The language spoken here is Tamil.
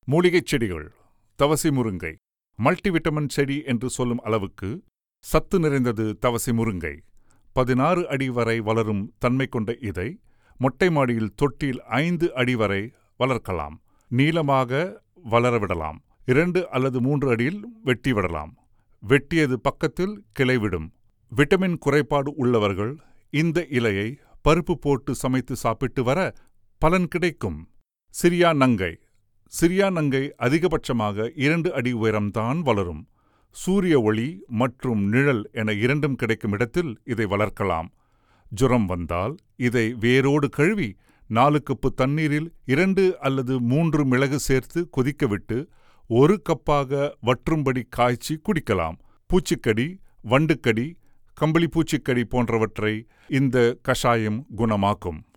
மூலிகைச் செடிகள் தவசி முருங்கை மல்டிவிட்டமின் செடி என்று சொல்லும் அளவுக்கு சத்து நிறைந்தது தவசி முருங்கை பதினாறு அடி வரை வளரும் தன்மை கொண்ட இதை மொட்டை மாடியில் தொட்டியில் ஐந்து அடி வரை வளர்க்கலாம் நீளமாக வளரவிடலாம் இரண்டு அல்லது மூன்று அடியில் வெட்டி விடலாம் வெட்டியது பக்கத்தில் கிளை விடும் விட்டமின் குறைபாடு உள்ளவர்கள் இந்த இலையை பருப்பு போட்டு சமைத்து சாப்பிட்டு வர பலன் கிடைக்கும் சிரியா நங்கை சிரியா நங்கை அதிகபட்சமாக இரண்டு அடி உயரம்தான் வளரும் சூரிய ஒளி மற்றும் நிழல் என இரண்டும் கிடைக்கும் இடத்தில் இதை வளர்க்கலாம் ஜுரம் வந்தால் இதை வேரோடு கழுவி நாலு கப்பு தண்ணீரில் இரண்டு அல்லது மூன்று மிளகு சேர்த்து கொதிக்க விட்டு ஒரு கப்பாக வற்றும்படி காய்ச்சி குடிக்கலாம் பூச்சிக்கடி வண்டுக்கடி கம்பளி பூச்சிக்கடி போன்றவற்றை இந்த கஷாயம் குணமாக்கும்